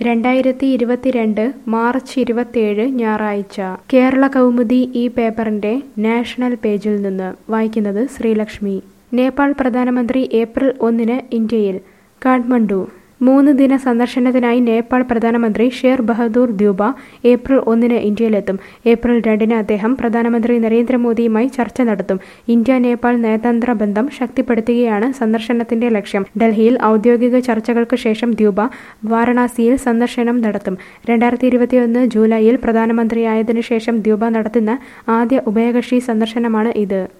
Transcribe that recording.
രണ്ടായിരത്തി ഇരുപത്തിരണ്ട് മാർച്ച് ഇരുപത്തിയേഴ് ഞായറാഴ്ച കേരള കൗമുദി ഈ പേപ്പറിന്റെ നാഷണൽ പേജിൽ നിന്ന് വായിക്കുന്നത് ശ്രീലക്ഷ്മി നേപ്പാൾ പ്രധാനമന്ത്രി ഏപ്രിൽ ഒന്നിന് ഇന്ത്യയിൽ കാഠ്മണ്ഡു മൂന്ന് ദിന സന്ദർശനത്തിനായി നേപ്പാൾ പ്രധാനമന്ത്രി ഷേർ ബഹദൂർ ദ്യൂബ ഏപ്രിൽ ഒന്നിന് ഇന്ത്യയിലെത്തും ഏപ്രിൽ രണ്ടിന് അദ്ദേഹം പ്രധാനമന്ത്രി നരേന്ദ്രമോദിയുമായി ചർച്ച നടത്തും ഇന്ത്യ നേപ്പാൾ നയതന്ത്ര ബന്ധം ശക്തിപ്പെടുത്തുകയാണ് സന്ദർശനത്തിന്റെ ലക്ഷ്യം ഡൽഹിയിൽ ഔദ്യോഗിക ചർച്ചകൾക്ക് ശേഷം ദ്യൂബ വാരണാസിയിൽ സന്ദർശനം നടത്തും രണ്ടായിരത്തി ഇരുപത്തിയൊന്ന് ജൂലൈയിൽ പ്രധാനമന്ത്രിയായതിനു ശേഷം ദ്യൂബ നടത്തുന്ന ആദ്യ ഉഭയകക്ഷി സന്ദർശനമാണ് ഇത്